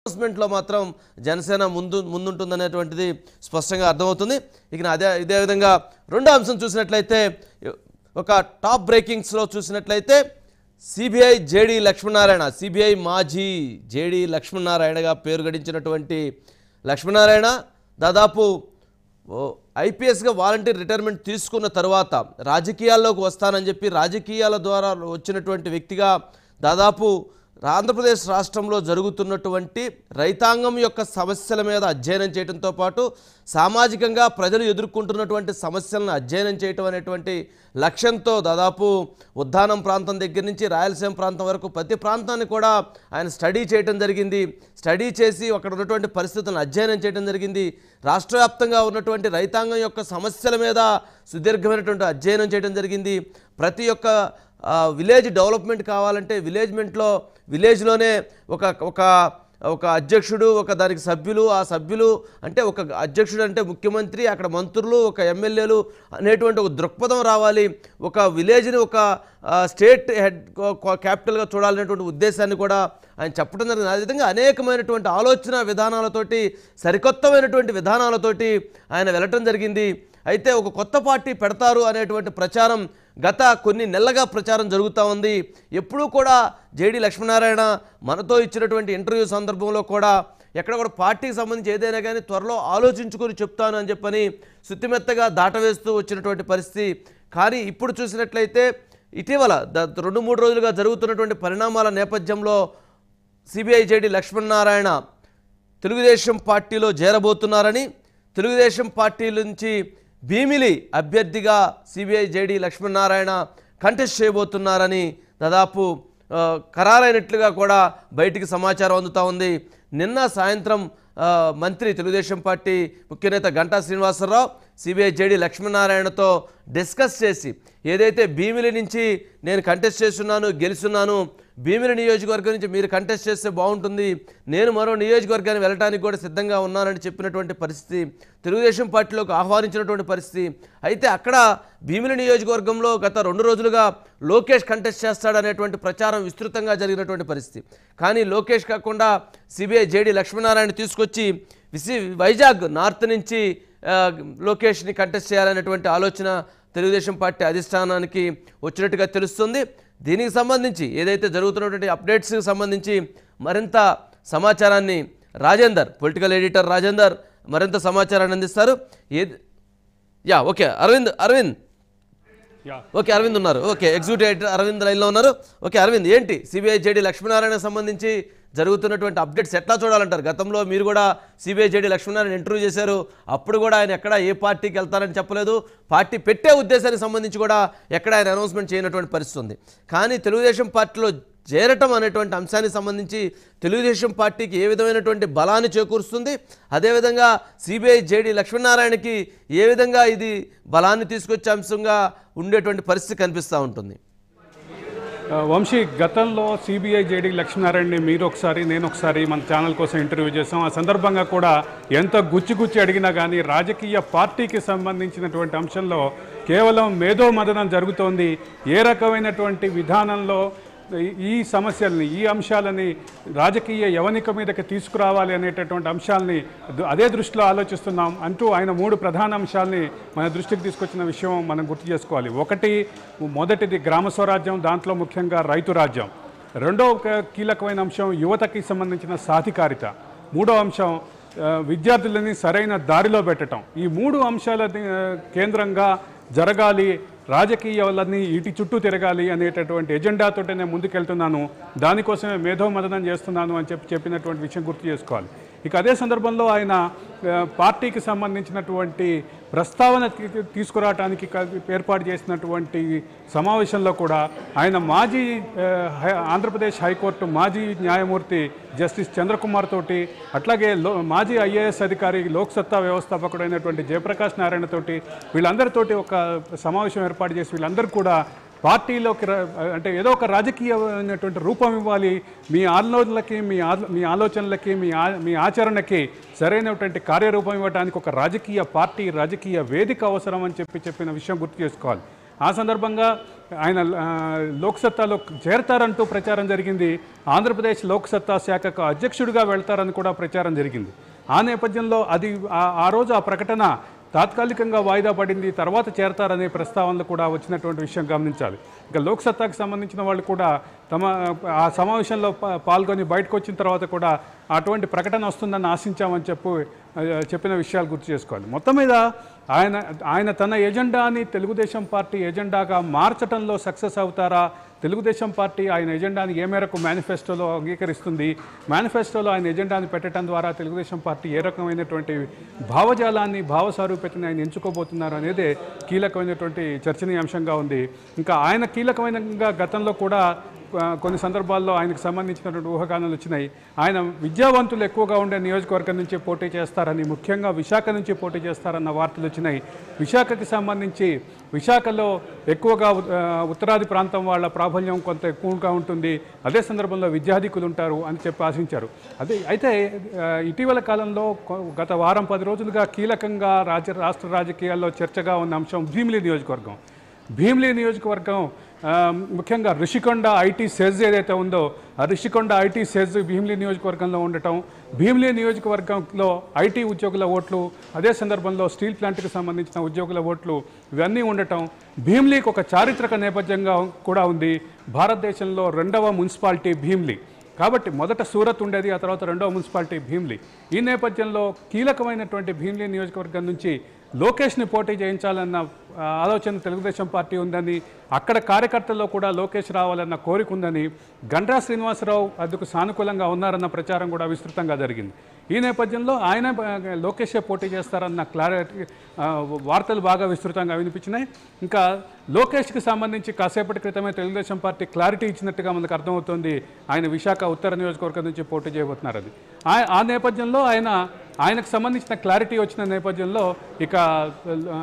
అనౌన్స్మెంట్లో మాత్రం జనసేన ముందు ముందుంటుందనేటువంటిది స్పష్టంగా అర్థమవుతుంది ఇక అదే ఇదే విధంగా రెండో అంశం చూసినట్లయితే ఒక టాప్ బ్రేకింగ్స్లో చూసినట్లయితే సిబిఐ జేడి లక్ష్మీనారాయణ సిబిఐ మాజీ జేడి లక్ష్మీనారాయణగా పేరు గడించినటువంటి లక్ష్మీనారాయణ దాదాపు ఓ ఐపీఎస్గా వాలంటీర్ రిటైర్మెంట్ తీసుకున్న తర్వాత రాజకీయాల్లోకి వస్తానని చెప్పి రాజకీయాల ద్వారా వచ్చినటువంటి వ్యక్తిగా దాదాపు ఆంధ్రప్రదేశ్ రాష్ట్రంలో జరుగుతున్నటువంటి రైతాంగం యొక్క సమస్యల మీద అధ్యయనం చేయడంతో పాటు సామాజికంగా ప్రజలు ఎదుర్కొంటున్నటువంటి సమస్యలను అధ్యయనం చేయటం అనేటువంటి లక్ష్యంతో దాదాపు ఉద్దానం ప్రాంతం దగ్గర నుంచి రాయలసీమ ప్రాంతం వరకు ప్రతి ప్రాంతాన్ని కూడా ఆయన స్టడీ చేయడం జరిగింది స్టడీ చేసి అక్కడ ఉన్నటువంటి పరిస్థితులను అధ్యయనం చేయడం జరిగింది రాష్ట్ర వ్యాప్తంగా ఉన్నటువంటి రైతాంగం యొక్క సమస్యల మీద సుదీర్ఘమైనటువంటి అధ్యయనం చేయడం జరిగింది ప్రతి ఒక్క ఆ, విలేజ్ డెవలప్మెంట్ కావాలంటే విలేజ్మెంట్లో విలేజ్లోనే ఒక ఒక ఒక అధ్యక్షుడు ఒక దానికి సభ్యులు ఆ సభ్యులు అంటే ఒక అధ్యక్షుడు అంటే ముఖ్యమంత్రి అక్కడ మంత్రులు ఒక ఎమ్మెల్యేలు అనేటువంటి ఒక దృక్పథం రావాలి ఒక విలేజ్ని ఒక ఆ, స్టేట్ హెడ్ క్యాపిటల్గా చూడాలనేటువంటి ఉద్దేశాన్ని కూడా ఆయన చెప్పడం జరిగింది అదేవిధంగా అనేకమైనటువంటి ఆలోచన విధానాలతోటి సరికొత్తమైనటువంటి విధానాలతోటి ఆయన వెళ్ళటం జరిగింది అయితే ఒక కొత్త పార్టీ పెడతారు అనేటువంటి ప్రచారం గత కొన్ని నెలలుగా ప్రచారం జరుగుతూ ఉంది ఎప్పుడూ కూడా జేడి లక్ష్మీనారాయణ మనతో ఇచ్చినటువంటి ఇంటర్వ్యూ సందర్భంలో కూడా ఎక్కడ కూడా పార్టీకి సంబంధించి ఏదైనా కానీ త్వరలో ఆలోచించుకొని చెప్తాను అని చెప్పని శుతిమెత్తగా దాటవేస్తూ వచ్చినటువంటి పరిస్థితి కానీ ఇప్పుడు చూసినట్లయితే ఇటీవల ద- రెండు మూడు రోజులుగా జరుగుతున్నటువంటి పరిణామాల నేపథ్యంలో సిబిఐ జేడి లక్ష్మీనారాయణ తెలుగుదేశం పార్టీలో చేరబోతున్నారని తెలుగుదేశం పార్టీ నుంచి భీమిలి అభ్యర్థిగా సిబిఐ జేడి లక్ష్మీనారాయణ కంటెస్ట్ చేయబోతున్నారని దాదాపు ఆ, ఖరారైనట్లుగా కూడా బయటికి సమాచారం అందుతూ ఉంది నిన్న సాయంత్రం ఆ, మంత్రి తెలుగుదేశం పార్టీ ముఖ్య నేత గంటా శ్రీనివాసరావు సిబిఐ జేడి లక్ష్మీనారాయణతో డిస్కస్ చేసి ఏదైతే భీమిలి నుంచి నేను కంటెస్ట్ చేస్తున్నాను గెలుస్తున్నాను భీమిలి నియోజకవర్గం నుంచి మీరు కంటెస్ట్ చేస్తే బాగుంటుంది నేను మరో నియోజకవర్గానికి వెళ్ళడానికి కూడా సిద్ధంగా ఉన్నానని చెప్పినటువంటి పరిస్థితి తెలుగుదేశం పార్టీలోకి ఆహ్వానించినటువంటి పరిస్థితి అయితే అక్కడ భీమిలి నియోజకవర్గంలో గత రెండు రోజులుగా లోకేష్ కంటెస్ట్ చేస్తాడనేటువంటి ప్రచారం విస్తృతంగా జరిగినటువంటి పరిస్థితి కానీ లోకేష్ కాకుండా సిబిఐ జేడి లక్ష్మీనారాయణ తీసుకొచ్చి విసి వైజాగ్ నార్త్ నుంచి ఆ, లోకేష్ని కంటెస్ట్ చేయాలనేటువంటి ఆలోచన తెలుగుదేశం పార్టీ అధిష్టానానికి వచ్చినట్టుగా తెలుస్తుంది దీనికి సంబంధించి ఏదైతే జరుగుతున్నటువంటి అప్డేట్స్కి సంబంధించి మరింత సమాచారాన్ని రాజేందర్ పొలిటికల్ ఎడిటర్ రాజేందర్ మరింత సమాచారాన్ని అందిస్తారు ఏది yeah okay Aravind Aravind yeah okay Aravind ఉన్నారు ఓకే ఎగ్జిక్యూటివ్ ఎడిటర్ అరవింద్ లైన్లో ఉన్నారు ఓకే అరవింద్ ఏంటి సిబిఐ జేడి లక్ష్మీనారాయణ సంబంధించి జరుగుతున్నటువంటి అప్డేట్స్ ఎట్లా చూడాలంటారు గతంలో మీరు కూడా సిబిఐ జేడి లక్ష్మీనారాయణ ఇంటర్వ్యూ చేశారు అప్పుడు కూడా ఆయన ఎక్కడ ఏ పార్టీకి వెళ్తారని చెప్పలేదు పార్టీ పెట్టే ఉద్దేశానికి సంబంధించి కూడా ఎక్కడ ఆయన అనౌన్స్మెంట్ చేయనటువంటి పరిస్థితి ఉంది కానీ తెలుగుదేశం పార్టీలో చేరటం అనేటువంటి అంశానికి సంబంధించి తెలుగుదేశం పార్టీకి ఏ విధమైనటువంటి బలాన్ని చేకూరుస్తుంది అదేవిధంగా సిబిఐ జేడి లక్ష్మీనారాయణకి ఏ విధంగా ఇది బలాన్ని తీసుకొచ్చే అంశంగా ఉండేటువంటి పరిస్థితి కనిపిస్తూ ఉంటుంది ఆ, వంశీ గతంలో సిబిఐ జేడి లక్ష్మీనారాయణని మీరు ఒకసారి నేను ఒకసారి మన ఛానల్ కోసం ఇంటర్వ్యూ చేసాం ఆ సందర్భంగా కూడా ఎంత గుచ్చి గుచ్చి అడిగినా కానీ రాజకీయ పార్టీకి సంబంధించినటువంటి అంశంలో కేవలం మేధో మదనం జరుగుతోంది ఏ రకమైనటువంటి విధానంలో ఈ- ఈ సమస్యల్ని ఈ అంశాలని రాజకీయ యవనిక మీదకి తీసుకురావాలి అనేటటువంటి అంశాలని దు- అదే దృష్టిలో ఆలోచిస్తున్నాం అంటూ ఆయన మూడు ప్రధాన అంశాలని మన దృష్టికి తీసుకొచ్చిన విషయం మనం గుర్తు చేసుకోవాలి ఒకటి మొదటిది గ్రామ స్వరాజ్యం దాంట్లో ముఖ్యంగా రైతు రాజ్యం రెండో ఒక కీలకమైన అంశం యువతకి సంబంధించిన సాధికారిత మూడో అంశం ఆ, విద్యార్థులని సరైన దారిలో పెట్టడం ఈ మూడు అంశాల కేంద్రంగా జరగాలి రాజకీయాలన్నీ ఇటు చుట్టూ తిరగాలి అనేటటువంటి ఎజెండాతోటే నేను ముందుకెళ్తున్నాను దానికోసమే మేధో మదనం చేస్తున్నాను అని చెప్పి చెప్పినటువంటి విషయం గుర్తు చేసుకోవాలి ఇక అదే సందర్భంలో ఆయన ఆ, పార్టీకి సంబంధించినటువంటి ప్రస్తావన తీ- తీసుకురావడానికి క- ఏర్పాటు చేసినటువంటి సమావేశంలో కూడా ఆయన మాజీ ఆ, హై- ఆంధ్రప్రదేశ్ హైకోర్టు మాజీ న్యాయమూర్తి జస్టిస్ చంద్రకుమార్ తోటి అట్లాగే లో మాజీ ఐఏఎస్ అధికారి లోక్సత్తా వ్యవస్థాపకుడైనటువంటి జయప్రకాష్ నారాయణ తోటి వీళ్ళందరితోటి ఒక సమావేశం ఏర్పాటు చేసి వీళ్ళందరూ కూడా పార్టీలోకి ర- అంటే ఏదో ఒక రాజకీయమైనటువంటి రూపం ఇవ్వాలి మీ ఆలోచనలకి మీ ఆ- మీ ఆలోచనలకి మీ ఆ- మీ ఆచరణకి సరైనటువంటి కార్యరూపం ఇవ్వడానికి ఒక రాజకీయ పార్టీ రాజకీయ వేదిక అవసరం అని చెప్పి చెప్పిన విషయం గుర్తు చేసుకోవాలి ఆ సందర్భంగా ఆయన ఆ, లోక్సత్తాలో చేరతారంటూ ప్రచారం జరిగింది ఆంధ్రప్రదేశ్ లోక్సత్తా శాఖకు అధ్యక్షుడిగా వెళ్తారని కూడా ప్రచారం జరిగింది ఆ నేపథ్యంలో అది ఆ- ఆ రోజు ఆ ప్రకటన తాత్కాలికంగా వాయిదా పడింది తర్వాత చేరతారనే ప్రస్తావనలు కూడా వచ్చినటువంటి విషయం గమనించాలి ఇక లోక్సత్తాకు సంబంధించిన వాళ్ళు కూడా తమ ఆ సమావేశంలో పా- పాల్గొని బయటకు వచ్చిన తర్వాత కూడా అటువంటి ప్రకటన వస్తుందని ఆశించామని చెప్పు ఆ, చెప్పిన విషయాలు గుర్తు చేసుకోవాలి మొత్తం మీద ఆయన ఆయన తన ఎజెండాని తెలుగుదేశం పార్టీ ఎజెండాగా మార్చడంలో సక్సెస్ అవుతారా తెలుగుదేశం పార్టీ ఆయన ఎజెండాని ఏ మేరకు మేనిఫెస్టోలో అంగీకరిస్తుంది మేనిఫెస్టోలో ఆయన ఎజెండాని పెట్టడం ద్వారా తెలుగుదేశం పార్టీ ఏ రకమైనటువంటి భావజాలాన్ని భావస్వరూపతని ఆయన ఎంచుకోబోతున్నారు అనేది కీలకమైనటువంటి చర్చనీయాంశంగా ఉంది ఇంకా ఆయన కీలకమైనగా గతంలో కూడా ఆ, కొన్ని సందర్భాల్లో ఆయనకు సంబంధించినటువంటి ఊహాగానాలు వచ్చినాయి ఆయన విద్యావంతులు ఎక్కువగా ఉండే నియోజకవర్గం నుంచి పోటీ చేస్తారని ముఖ్యంగా విశాఖ నుంచి పోటీ చేస్తారన్న వార్తలు వచ్చినాయి విశాఖకి సంబంధించి విశాఖలో ఎక్కువగా ఉ- ఆ, ఉత్తరాది ప్రాంతం వాళ్ళ ప్రాబల్యం కొంత ఎక్కువగా ఉంటుంది అదే సందర్భంలో విద్యాధికులు ఉంటారు అని చెప్పి ఆశించారు అదే అయితే ఆ, ఇటీవల కాలంలో కొ- గత వారం పది రోజులుగా కీలకంగా రాజ్య రాష్ట్ర రాజకీయాల్లో చర్చగా ఉన్న అంశం భీమిలి నియోజకవర్గం భీమిలి నియోజకవర్గం ఆ, ముఖ్యంగా రిషికొండ ఐటీ సెజ్ ఏదైతే ఉందో ఆ రిషికొండ ఐటీ సెజ్ భీమిలి నియోజకవర్గంలో ఉండటం భీమిలి నియోజకవర్గంలో ఐటీ ఉద్యోగుల ఓట్లు అదే సందర్భంలో స్టీల్ ప్లాంట్కి సంబంధించిన ఉద్యోగుల ఓట్లు ఇవన్నీ ఉండటం భీమిలీకి ఒక చారిత్రక నేపథ్యంగా కూడా ఉంది భారతదేశంలో రెండవ మున్సిపాలిటీ భీమిలి కాబట్టి మొదట సూరత్ ఉండేది ఆ తర్వాత రెండవ మున్సిపాలిటీ భీమ్లీ ఈ నేపథ్యంలో కీలకమైనటువంటి భీమ్లీ నియోజకవర్గం నుంచి లోకేష్ని పోటీ చేయించాలన్న ఆ, ఆలోచన తెలుగుదేశం పార్టీ ఉందని అక్కడ కార్యకర్తల్లో కూడా లోకేష్ రావాలన్న కోరిక ఉందని గండ్రా శ్రీనివాసరావు అందుకు సానుకూలంగా ఉన్నారన్న ప్రచారం కూడా విస్తృతంగా జరిగింది ఈ నేపథ్యంలో ఆయన ఆ, లోకేషే పోటీ చేస్తారన్న క్లారిటీ ఆ, వార్తలు బాగా విస్తృతంగా వినిపించినాయి ఇంకా లోకేష్కి సంబంధించి కాసేపటి క్రితమే తెలుగుదేశం పార్టీ క్లారిటీ ఇచ్చినట్టుగా మనకు అర్థమవుతోంది ఆయన విశాఖ ఉత్తర నియోజకవర్గం నుంచి పోటీ చేయబోతున్నారని ఆ- ఆ నేపథ్యంలో ఆయన ఆయనకు సంబంధించిన క్లారిటీ వచ్చిన నేపథ్యంలో ఇక ఆ,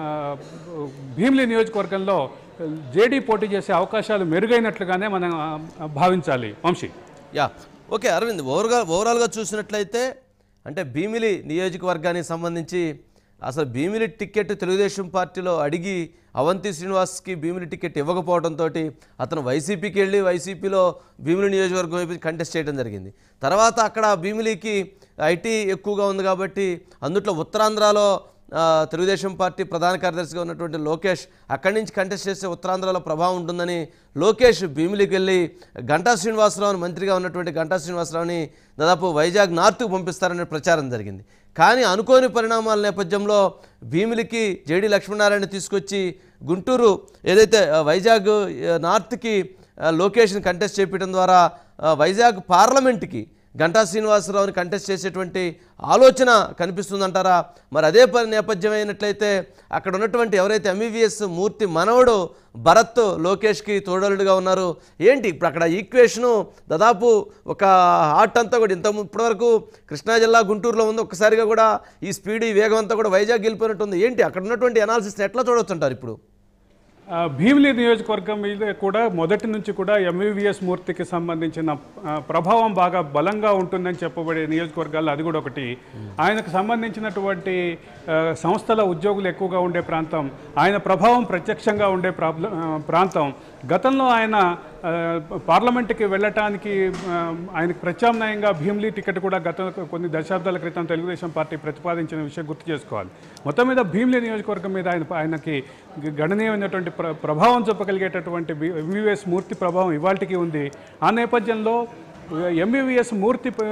భీమిలి నియోజకవర్గంలో జేడీ పోటీ చేసే అవకాశాలు మెరుగైనట్లుగానే మనం ఆ, భావించాలి వంశీ యా ఓకే అరవింద్ ఓవర్గా ఓవరాల్గా చూసినట్లయితే అంటే భీమిలి నియోజకవర్గానికి సంబంధించి అసలు భీమిలి టికెట్ తెలుగుదేశం పార్టీలో అడిగి అవంతి శ్రీనివాస్కి భీమిలి టికెట్ ఇవ్వకపోవడంతో అతను వైసీపీకి వెళ్ళి వైసీపీలో భీమిలి నియోజకవర్గం వైపు కంటెస్ట్ చేయడం జరిగింది తర్వాత అక్కడ భీమిలికి ఐటీ ఎక్కువగా ఉంది కాబట్టి అందుట్లో ఉత్తరాంధ్రలో ఆ, తెలుగుదేశం పార్టీ ప్రధాన కార్యదర్శిగా ఉన్నటువంటి లోకేష్ అక్కడి నుంచి కంటెస్ట్ చేస్తే ఉత్తరాంధ్రలో ప్రభావం ఉంటుందని లోకేష్ భీమిలికి వెళ్ళి గంటా శ్రీనివాసరావుని మంత్రిగా ఉన్నటువంటి గంటా శ్రీనివాసరావుని దాదాపు వైజాగ్ నార్త్కు పంపిస్తారనే ప్రచారం జరిగింది కానీ అనుకోని పరిణామాల నేపథ్యంలో భీమిలికి జేడి లక్ష్మీనారాయణ తీసుకొచ్చి గుంటూరు ఏదైతే ఆ, వైజాగ్ ఆ, నార్త్కి ఆ, లోకేష్ని కంటెస్ట్ చేపించడం ద్వారా ఆ, వైజాగ్ పార్లమెంట్కి గంటా శ్రీనివాసరావుని కంటెస్ట్ చేసేటువంటి ఆలోచన కనిపిస్తుందంటారా మరి అదే పని నేపథ్యం అయినట్లయితే అక్కడ ఉన్నటువంటి ఎవరైతే ఎంఈవిఎస్ మూర్తి మనవడు భరత్ లోకేష్కి తోడలుడుగా ఉన్నారు ఏంటి ఇప్పుడు అక్కడ ఈక్వేషను దాదాపు ఒక హార్ట్ అంతా కూడా ఇంత ఇప్పటివరకు కృష్ణా జిల్లా గుంటూరులో ఉంది ఒక్కసారిగా కూడా ఈ స్పీడ్ ఈ వేగం అంతా కూడా వైజాగ్ వెళ్ళిపోయినట్టుంది ఏంటి అక్కడ ఉన్నటువంటి అనాలిసిస్ని ఎట్లా చూడొచ్చుంటారు ఇప్పుడు ఆ, భీమిలి నియోజకవర్గం మీద కూడా మొదటి నుంచి కూడా ఎంవీవీఎస్ మూర్తికి సంబంధించిన ఆ, ప్రభావం బాగా బలంగా ఉంటుందని చెప్పబడే నియోజకవర్గాల్లో అది కూడా ఒకటి ఆయనకు సంబంధించినటువంటి ఆ, సంస్థల ఉద్యోగులు ఎక్కువగా ఉండే ప్రాంతం ఆయన ప్రభావం ప్రత్యక్షంగా ఉండే ప్రాబ్లం ఆ, ప్రాంతం గతంలో ఆయన ఆ, పార్లమెంట్కి వెళ్ళటానికి ఆ, ఆయనకు ప్రత్యామ్నాయంగా భీమ్లీ టికెట్ కూడా గత కొన్ని దశాబ్దాల క్రితం తెలుగుదేశం పార్టీ ప్రతిపాదించిన విషయం గుర్తు చేసుకోవాలి మొత్తం మీద భీమ్లీ నియోజకవర్గం మీద ఆయన ఆయనకి గణనీయమైనటువంటి ప్ర ప్రభావం చూపగలిగేటటువంటి ఎంవీఎస్ మూర్తి ప్రభావం ఇవాళకి ఉంది ఆ నేపథ్యంలో ఎంబీవీఎస్ మూర్తి ఆ,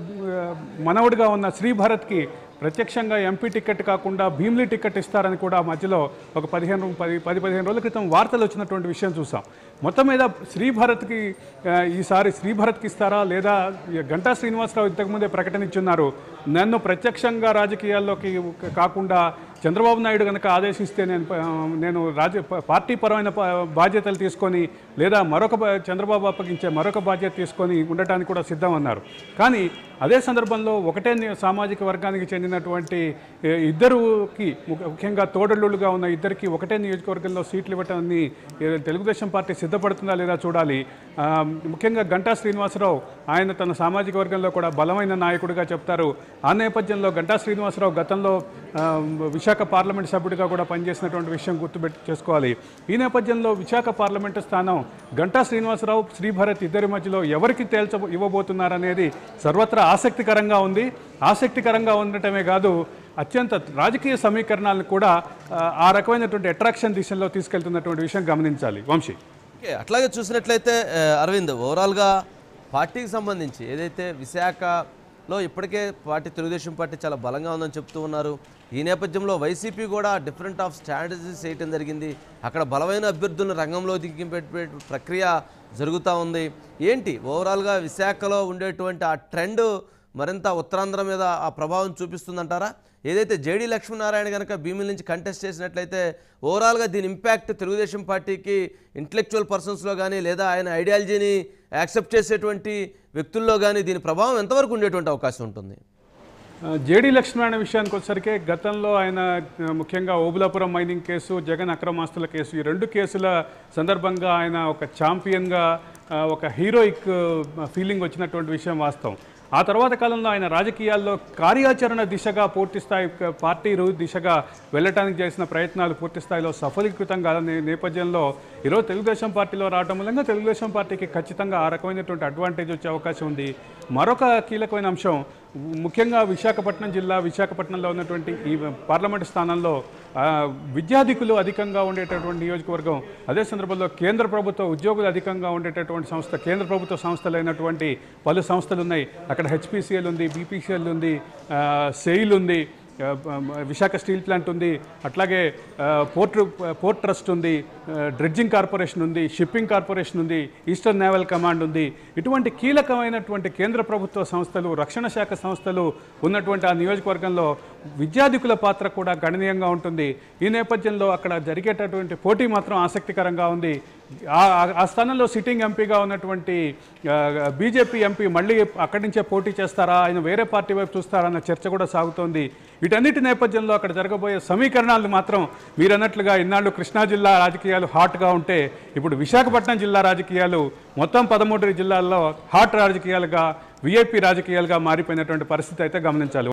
మనవడిగా ఉన్న శ్రీభరత్కి ప్రత్యక్షంగా ఎంపీ టికెట్ కాకుండా భీమ్లీ టికెట్ ఇస్తారని కూడా మధ్యలో ఒక పదిహేను పది పది పదిహేను రోజుల క్రితం వార్తలు వచ్చినటువంటి విషయం చూసాం మొత్తం మీద శ్రీభరత్కి ఆ, ఈసారి శ్రీభరత్కి ఇస్తారా లేదా గంటా శ్రీనివాసరావు ఇంతకుముందే ప్రకటన ఇచ్చున్నారు నన్ను ప్రత్యక్షంగా రాజకీయాల్లోకి కాకుండా చంద్రబాబు నాయుడు కనుక ఆదేశిస్తే నేను ప- నేను రాజ ప- పార్టీ పరమైన ప- బాధ్యతలు తీసుకొని లేదా మరొక బా- చంద్రబాబు అప్పగించే మరొక బాధ్యత తీసుకొని ఉండటానికి కూడా సిద్ధం అన్నారు కానీ అదే సందర్భంలో ఒకటే ని- సామాజిక వర్గానికి చెందినటువంటి ఏ, ఇద్దరుకి ము- ముఖ్యంగా తోడళ్ళుగా ఉన్న ఇద్దరికి ఒకటే నియోజకవర్గంలో సీట్లు ఇవ్వటాన్ని ఏ, తెలుగుదేశం పార్టీ సిద్ధపడుతుందా లేదా చూడాలి ఆ, ముఖ్యంగా గంటా శ్రీనివాసరావు ఆయన తన సామాజిక వర్గంలో కూడా బలమైన నాయకుడిగా చెప్తారు ఆ నేపథ్యంలో గంటా శ్రీనివాసరావు గతంలో ఆ, విశాఖ పార్లమెంట్ సభ్యుడిగా కూడా పనిచేసినటువంటి విషయం గుర్తుపెట్టి చేసుకోవాలి ఈ నేపథ్యంలో విశాఖ పార్లమెంటు స్థానం గంటా శ్రీనివాసరావు శ్రీభరత్ ఇద్దరి మధ్యలో ఎవరికి తేల్చ ఇవ్వబోతున్నారనేది సర్వత్రా ఆసక్తికరంగా ఉంది ఆసక్తికరంగా ఉండటమే కాదు అత్యంత రాజకీయ సమీకరణాలను కూడా ఆ, ఆ రకమైనటువంటి అట్రాక్షన్ దిశలో తీసుకెళ్తున్నటువంటి విషయం గమనించాలి వంశీ ఓకే అట్లాగే చూసినట్లయితే ఆ, అరవింద్ ఓవరాల్గా పార్టీకి సంబంధించి ఏదైతే విశాఖలో ఇప్పటికే పార్టీ తెలుగుదేశం పార్టీ చాలా బలంగా ఉందని చెప్తూ ఉన్నారు ఈ నేపథ్యంలో వైసీపీ కూడా డిఫరెంట్ ఆఫ్ స్ట్రాటజీస్ చేయటం జరిగింది అక్కడ బలమైన అభ్యర్థులను రంగంలో దింపే ప్రక్రియ జరుగుతూ ఉంది ఏంటి ఓవరాల్గా విశాఖలో ఉండేటువంటి ఆ ట్రెండ్ మరింత ఉత్తరాంధ్ర మీద ఆ ప్రభావం చూపిస్తుందంటారా ఏదైతే జేడీ లక్ష్మీనారాయణ కనుక భీమిల నుంచి కంటెస్ట్ చేసినట్లయితే ఓవరాల్గా దీని ఇంపాక్ట్ తెలుగుదేశం పార్టీకి ఇంటలెక్చువల్ పర్సన్స్లో కానీ లేదా ఆయన ఐడియాలజీని యాక్సెప్ట్ చేసేటువంటి వ్యక్తుల్లో కానీ దీని ప్రభావం ఎంతవరకు ఉండేటువంటి అవకాశం ఉంటుంది జేడీ లక్ష్మీనారాయణ విషయానికి వచ్చేసరికి గతంలో ఆయన ఆ, ముఖ్యంగా ఓబులాపురం మైనింగ్ కేసు జగన్ అక్రమాస్తుల కేసు ఈ రెండు కేసుల సందర్భంగా ఆయన ఒక ఛాంపియన్గా ఆ, ఒక హీరోయిక్ ఫీలింగ్ వచ్చినటువంటి విషయం వాస్తవం ఆ తర్వాత కాలంలో ఆయన రాజకీయాల్లో కార్యాచరణ దిశగా పూర్తి స్థాయి క- పార్టీ రూ దిశగా వెళ్ళటానికి చేసిన ప్రయత్నాలు పూర్తి స్థాయిలో సఫలీకృతం కాదని నేపథ్యంలో ఈరోజు తెలుగుదేశం పార్టీలో రావడం మూలంగా తెలుగుదేశం పార్టీకి ఖచ్చితంగా ఆ రకమైనటువంటి అడ్వాంటేజ్ వచ్చే అవకాశం ఉంది మరొక కీలకమైన అంశం ముఖ్యంగా విశాఖపట్నం జిల్లా విశాఖపట్నంలో ఉన్నటువంటి ఈ పార్లమెంటు స్థానంలో ఆ, విద్యాధికులు అధికంగా ఉండేటటువంటి నియోజకవర్గం అదే సందర్భంలో కేంద్ర ప్రభుత్వ ఉద్యోగులు అధికంగా ఉండేటటువంటి సంస్థ కేంద్ర ప్రభుత్వ సంస్థలైనటువంటి పలు సంస్థలు ఉన్నాయి అక్కడ హెచ్పిసిఎల్ ఉంది బీపీసీఎల్ ఉంది ఆ, సెయిల్ ఉంది ఆ, బ- విశాఖ స్టీల్ ప్లాంట్ ఉంది అట్లాగే ఆ, పోర్ట్ పోర్ట్ ట్రస్ట్ ఉంది ఆ, డ్రెడ్జింగ్ కార్పొరేషన్ ఉంది షిప్పింగ్ కార్పొరేషన్ ఉంది ఈస్టర్న్ నేవల్ కమాండ్ ఉంది ఇటువంటి కీలకమైనటువంటి కేంద్ర ప్రభుత్వ సంస్థలు రక్షణ శాఖ సంస్థలు ఉన్నటువంటి ఆ నియోజకవర్గంలో విద్యాధికుల పాత్ర కూడా గణనీయంగా ఉంటుంది ఈ నేపథ్యంలో అక్కడ జరిగేటటువంటి పోటీ మాత్రం ఆసక్తికరంగా ఉంది ఆ- ఆ- ఆ స్థానంలో సిట్టింగ్ ఎంపీగా ఉన్నటువంటి బీజేపీ ఎంపీ మళ్ళీ అక్కడి నుంచే పోటీ చేస్తారా ఆయన వేరే పార్టీ వైపు చూస్తారా అన్న చర్చ కూడా సాగుతోంది వీటన్నిటి నేపథ్యంలో అక్కడ జరగబోయే సమీకరణాలు మాత్రం మీరన్నట్లుగా ఇన్నాళ్ళు కృష్ణా జిల్లా రాజకీయాలు హాట్గా ఉంటే ఇప్పుడు విశాఖపట్నం జిల్లా రాజకీయాలు మొత్తం పదమూడు జిల్లాల్లో హాట్ రాజకీయాలుగా విఐపి రాజకీయాలుగా మారిపోయినటువంటి పరిస్థితి అయితే గమనించాలి